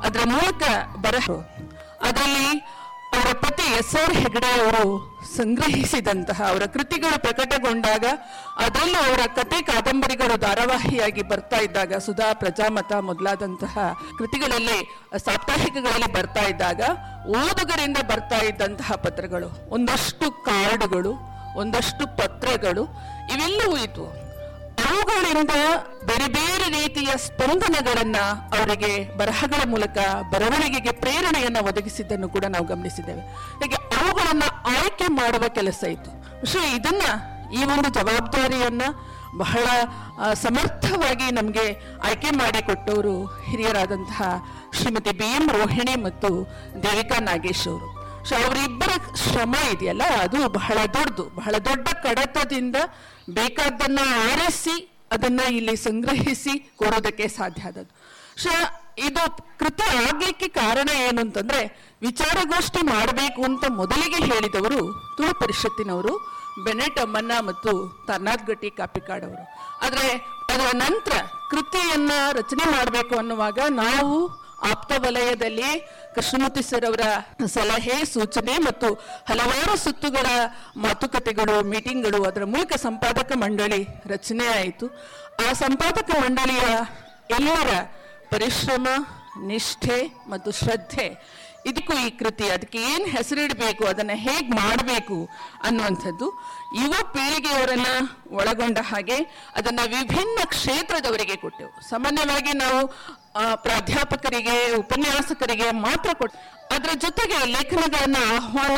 ಅದರ ಮೂಲಕ ಬರಹ ಅದರಲ್ಲಿ ಅವರ ಪತಿ ಎಸ್ ಆರ್ ಹೆಗಡೆ ಅವರು ಸಂಗ್ರಹಿಸಿದಂತಹ ಅವರ ಕೃತಿಗಳು ಪ್ರಕಟಗೊಂಡಾಗ ಅದರಲ್ಲೂ ಅವರ ಕತೆ ಕಾದಂಬರಿಗಳು ಧಾರಾವಾಹಿಯಾಗಿ ಬರ್ತಾ ಇದ್ದಾಗ ಸುಧಾ ಪ್ರಜಾಮತ ಮೊದಲಾದಂತಹ ಕೃತಿಗಳಲ್ಲಿ ಸಾಪ್ತಾಹಿಕಗಳಲ್ಲಿ ಬರ್ತಾ ಇದ್ದಾಗ ಓದುಗರಿಂದ ಬರ್ತಾ ಇದ್ದಂತಹ ಪತ್ರಗಳು ಒಂದಷ್ಟು ಕಾರ್ಡುಗಳು ಒಂದಷ್ಟು ಪತ್ರಗಳು ಇವೆಲ್ಲವೂ ಇದ್ವು ಅವುಗಳಿಂದ ಬೇರೆ ಬೇರೆ ರೀತಿಯ ಸ್ಪಂದನಗಳನ್ನ ಅವರಿಗೆ ಬರಹಗಳ ಮೂಲಕ ಬರವಣಿಗೆಗೆ ಪ್ರೇರಣೆಯನ್ನ ಒದಗಿಸಿದ್ದನ್ನು ಕೂಡ ನಾವು ಗಮನಿಸಿದ್ದೇವೆ ಹೀಗೆ ಅವುಗಳನ್ನ ಆಯ್ಕೆ ಮಾಡುವ ಕೆಲಸ ಇತ್ತು പക്ഷേ ಇದನ್ನ ಈ ಒಂದು ಜವಾಬ್ದಾರಿಯನ್ನ ಬಹಳ ಆ, ಸಮರ್ಥವಾಗಿ ನಮಗೆ ಆಯ್ಕೆ ಮಾಡಿಕೊಟ್ಟವರು ಹಿರಿಯರಾದಂತಹ ಶ್ರೀಮತಿ ಬಿ ಎಂ ರೋಹಿಣಿ ಮತ್ತು ದೇವಿಕಾ ನಾಗೇಶ್ ಅವರು ಸೊ ಅವರಿಬ್ಬರ ಶ್ರಮ ಇದೆಯಲ್ಲ ಅದು ಬಹಳ ದೊಡ್ಡದು ಬಹಳ ದೊಡ್ಡ ಕಡತದಿಂದ ಬೇಕಾದ್ದನ್ನ ಆರಿಸಿ ಅದನ್ನ ಇಲ್ಲಿ ಸಂಗ್ರಹಿಸಿ ಕೊಡೋದಕ್ಕೆ ಸಾಧ್ಯ ಆದದ್ದು ಸೊ ಇದು ಕೃತಿ ಆಗ್ಲಿಕ್ಕೆ ಕಾರಣ ಏನು ಅಂತಂದ್ರೆ ವಿಚಾರಗೋಷ್ಠಿ ಮಾಡಬೇಕು ಅಂತ ಮೊದಲಿಗೆ ಹೇಳಿದವರು ತುಳು ಪರಿಷತ್ತಿನವರು ಬೆನೆಟ್ ಅಮ್ಮನ್ನ ಮತ್ತು ತರ್ನಾಥ್ ಗಟ್ಟಿ ಕಾಪಿಕಾಡ್ ಅವರು ಆದ್ರೆ ಅದರ ನಂತರ ಕೃತಿಯನ್ನ ರಚನೆ ಮಾಡಬೇಕು ಅನ್ನುವಾಗ ನಾವು ಆಪ್ತ ವಲಯದಲ್ಲಿ ಕೃಷ್ಣಮೂರ್ತಿ ಸರ್ ಅವರ ಸಲಹೆ ಸೂಚನೆ ಮತ್ತು ಹಲವಾರು ಸುತ್ತುಗಳ ಮಾತುಕತೆಗಳು ಮೀಟಿಂಗ್ಗಳು ಅದರ ಮೂಲಕ ಸಂಪಾದಕ ಮಂಡಳಿ ರಚನೆ ಆಯಿತು ಆ ಸಂಪಾದಕ ಮಂಡಳಿಯ ಎಲ್ಲರ ಪರಿಶ್ರಮ ನಿಷ್ಠೆ ಮತ್ತು ಶ್ರದ್ಧೆ ಇದಕ್ಕೂ ಈ ಕೃತಿ ಅದಕ್ಕೆ ಏನು ಹೆಸರಿಡಬೇಕು ಅದನ್ನ ಹೇಗೆ ಮಾಡಬೇಕು ಅನ್ನುವಂಥದ್ದು ಯುವ ಪೀಳಿಗೆಯವರನ್ನ ಒಳಗೊಂಡ ಹಾಗೆ ಅದನ್ನ ವಿಭಿನ್ನ ಕ್ಷೇತ್ರದವರಿಗೆ ಕೊಟ್ಟೆವು ಸಾಮಾನ್ಯವಾಗಿ ನಾವು ಆ, ಪ್ರಾಧ್ಯಾಪಕರಿಗೆ ಉಪನ್ಯಾಸಕರಿಗೆ ಮಾತ್ರ ಕೊಟ್ಟು ಅದರ ಜೊತೆಗೆ ಲೇಖನಗಳನ್ನ ಆಹ್ವಾನ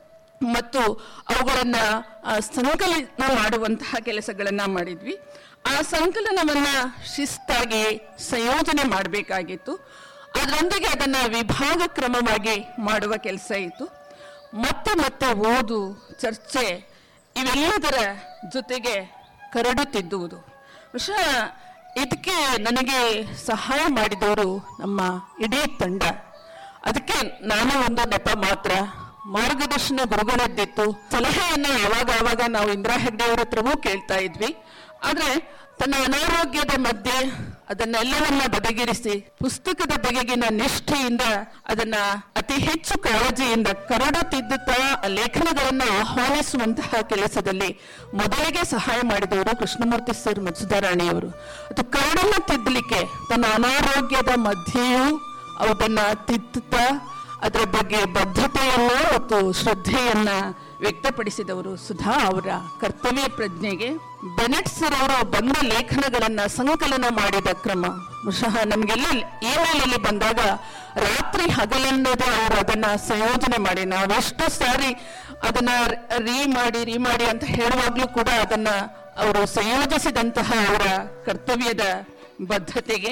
ಮತ್ತು ಅವುಗಳನ್ನ ಆ, ಸಂಕಲನ ಮಾಡುವಂತಹ ಕೆಲಸಗಳನ್ನ ಮಾಡಿದ್ವಿ ಆ ಸಂಕಲನವನ್ನ ಶಿಸ್ತಾಗಿ ಸಂಯೋಜನೆ ಮಾಡಬೇಕಾಗಿತ್ತು ಅದರೊಂದಿಗೆ ಅದನ್ನ ವಿಭಾಗ ಕ್ರಮವಾಗಿ ಮಾಡುವ ಕೆಲಸ ಇತ್ತು ಮತ್ತೆ ಮತ್ತೆ ಓದು ಚರ್ಚೆ ಇವೆಲ್ಲದರ ಜೊತೆಗೆ ಕರಡು ತಿದ್ದುವುದು ಬಹುಶಃ ಇದಕ್ಕೆ ನನಗೆ ಸಹಾಯ ಮಾಡಿದವರು ನಮ್ಮ ಇಡೀ ತಂಡ ಅದಕ್ಕೆ ನಾನು ಒಂದು ನೆಪ ಮಾತ್ರ ಮಾರ್ಗದರ್ಶನ ಗುರುಗಳದ್ದಿತ್ತು ಸಲಹೆಯನ್ನ ಯಾವಾಗ ಆವಾಗ ನಾವು ಇಂದಿರಾ ಹೆಗ್ಡೆ ಅವ್ರ ಹತ್ರವೂ ಕೇಳ್ತಾ ಇದ್ವಿ ಆದ್ರೆ ತನ್ನ ಅನಾರೋಗ್ಯದ ಮಧ್ಯೆ ಅದನ್ನೆಲ್ಲವನ್ನ ಬದಿಗಿರಿಸಿ ಪುಸ್ತಕದ ಬಗೆಗಿನ ನಿಷ್ಠೆಯಿಂದ ಅದನ್ನ ಅತಿ ಹೆಚ್ಚು ಕಾಳಜಿಯಿಂದ ಕರಡು ತಿದ್ದುತ್ತಾ ಆ ಲೇಖನಗಳನ್ನ ಆಹ್ವಾನಿಸುವಂತಹ ಕೆಲಸದಲ್ಲಿ ಮೊದಲಿಗೆ ಸಹಾಯ ಮಾಡಿದವರು ಕೃಷ್ಣಮೂರ್ತಿ ಸರ್ ಮತ್ಸುಧಾರಾಣಿಯವರು ಅದು ಕರಡನ್ನ ತಿದ್ದಲಿಕ್ಕೆ ತನ್ನ ಅನಾರೋಗ್ಯದ ಮಧ್ಯೆಯೂ ಅದನ್ನ ತಿದ್ದುತ್ತಾ ಅದರ ಬಗ್ಗೆ ಬದ್ಧತೆಯನ್ನ ಮತ್ತು ಶ್ರದ್ಧೆಯನ್ನ ವ್ಯಕ್ತಪಡಿಸಿದವರು ಸುಧಾ ಅವರ ಕರ್ತವ್ಯ ಪ್ರಜ್ಞೆಗೆ ಬೆನೆಟ್ ಸರ್ ಅವರು ಬಂದ ಲೇಖನಗಳನ್ನ ಸಂಕಲನ ಮಾಡಿದ ಕ್ರಮ ಬಹುಶಃ ನಮಗೆಲ್ಲ ಇಮೇಲ್ ಅಲ್ಲಿ ಬಂದಾಗ ರಾತ್ರಿ ಹಗಲೆನ್ನದೆ ಅವರು ಅದನ್ನ ಸಂಯೋಜನೆ ಮಾಡಿ ನಾವೆಷ್ಟು ಸಾರಿ ಅದನ್ನ ರೀ ಮಾಡಿ ರೀ ಮಾಡಿ ಅಂತ ಹೇಳುವಾಗ್ಲೂ ಕೂಡ ಅದನ್ನ ಅವರು ಸಂಯೋಜಿಸಿದಂತಹ ಅವರ ಕರ್ತವ್ಯದ ಬದ್ಧತೆಗೆ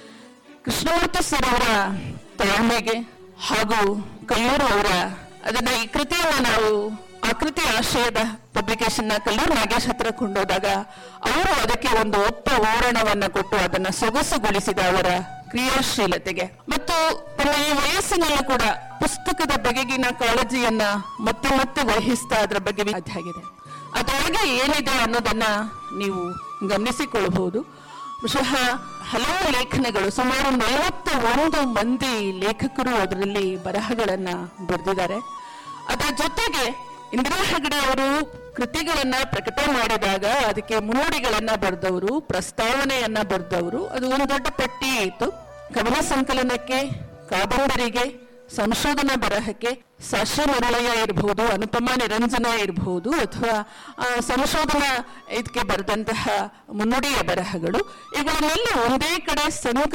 ಕೃಷ್ಣಮೂರ್ತಿ ಸರ್ ಅವರ ತಾಳ್ಮೆಗೆ ಹಾಗೂ ಕಲ್ಲೂರು ಅವರ ಅದನ್ನ ಈ ಕೃತಿಯನ್ನ ನಾವು ಆ ಕೃತಿ ಆಶಯದ ಪಬ್ಲಿಕೇಶನ್ ನ ಕಲ್ಲೂರು ನಾಗೇಶ್ ಹತ್ರ ಕೊಂಡೋದಾಗ ಅವರು ಅದಕ್ಕೆ ಒಂದು ಒಪ್ಪ ಓರಣವನ್ನ ಕೊಟ್ಟು ಅದನ್ನ ಸೊಗಸುಗೊಳಿಸಿದ ಅವರ ಕ್ರಿಯಾಶೀಲತೆಗೆ ಮತ್ತು ತನ್ನ ಈ ವಯಸ್ಸಿನಲ್ಲೂ ಕೂಡ ಪುಸ್ತಕದ ಬಗೆಗಿನ ಕಾಳಜಿಯನ್ನ ಮತ್ತೆ ಮತ್ತೆ ವಹಿಸ್ತಾ ಅದರ ಬಗ್ಗೆ ಸಾಧ್ಯ ಆಗಿದೆ ಅದರೊಳಗೆ ಏನಿದೆ ಅನ್ನೋದನ್ನ ನೀವು ಗಮನಿಸಿಕೊಳ್ಳಬಹುದು ಬಹುಶಃ ಹಲವು ಲೇಖನಗಳು ಸುಮಾರು ನಲವತ್ತ ಒಂದು ಮಂದಿ ಲೇಖಕರು ಅದರಲ್ಲಿ ಬರಹಗಳನ್ನ ಬರೆದಿದ್ದಾರೆ ಅದರ ಜೊತೆಗೆ ಇಂದಿರಾ ಹೆಗಡೆ ಅವರು ಕೃತಿಗಳನ್ನ ಪ್ರಕಟ ಮಾಡಿದಾಗ ಅದಕ್ಕೆ ಮುನ್ನುಡಿಗಳನ್ನ ಬರೆದವರು ಪ್ರಸ್ತಾವನೆಯನ್ನ ಬರೆದವರು ಅದು ಒಂದು ದೊಡ್ಡ ಪಟ್ಟಿ ಇತ್ತು ಕವನ ಸಂಕಲನಕ್ಕೆ ಕಾದಂಬರಿಗೆ ಸಂಶೋಧನಾ ಬರಹಕ್ಕೆ ಸಾಶ್ಯ ಮರಳಯ್ಯ ಇರಬಹುದು ಅನುಪಮ ನಿರಂಜನ ಇರಬಹುದು ಅಥವಾ ಆ, ಸಂಶೋಧನಾ ಇದಕ್ಕೆ ಬರೆದಂತಹ ಮುನ್ನುಡಿಯ ಬರಹಗಳು ಇವುಗಳನ್ನೆಲ್ಲ ಒಂದೇ ಕಡೆ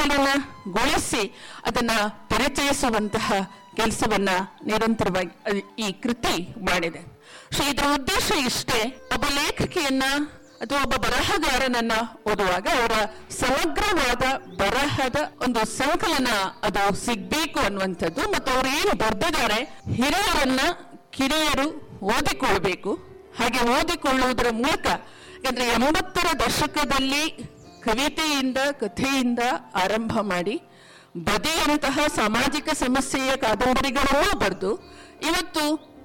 ಸಂಕಲನಗೊಳಿಸಿ ಅದನ್ನ ಪರಿಚಯಿಸುವಂತಹ ಕೆಲಸವನ್ನ ನಿರಂತರವಾಗಿ ಅದ್- ಈ ಕೃತಿ ಮಾಡಿದೆ ಸೊ ಇದರ ಉದ್ದೇಶ ಇಷ್ಟೇ ಒಬ್ಬ ಲೇಖಕಿಯನ್ನ ಅಥವಾ ಒಬ್ಬ ಬರಹಗಾರನನ್ನ ಓದುವಾಗ ಅವರ ಸಮಗ್ರವಾದ ಬರಹದ ಒಂದು ಸಂಕಲನ ಅದು ಸಿಗ್ಬೇಕು ಅನ್ನುವಂಥದ್ದು ಮತ್ತು ಅವರು ಏನು ಬರೆದಿದ್ದಾರೆ ಹಿರಿಯರನ್ನ ಕಿರಿಯರು ಓದಿಕೊಳ್ಬೇಕು ಹಾಗೆ ಓದಿಕೊಳ್ಳುವುದರ ಮೂಲಕ ಯಾಕಂದ್ರೆ ಎಂಬತ್ತರ ದಶಕದಲ್ಲಿ ಕವಿತೆಯಿಂದ ಕಥೆಯಿಂದ ಆರಂಭ ಮಾಡಿ ಬದಿಯಂತಹ ಸಾಮಾಜಿಕ ಸಮಸ್ಯೆಯ ಕಾದಂಬರಿಗಳನ್ನೂ ಬರೆದು ಇವತ್ತು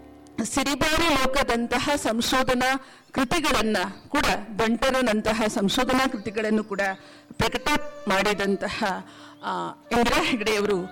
ಸಿರಿಬಾರಿ ಲೋಕದಂತಹ ಸಂಶೋಧನಾ ಕೃತಿಗಳನ್ನ ಕೂಡ ಬಂಟರನಂತಹ ಸಂಶೋಧನಾ ಕೃತಿಗಳನ್ನು ಕೂಡ ಪ್ರಕಟ ಮಾಡಿದಂತಹ ಆ, ಇಂದಿರಾ ಹೆಗಡೆಯವರು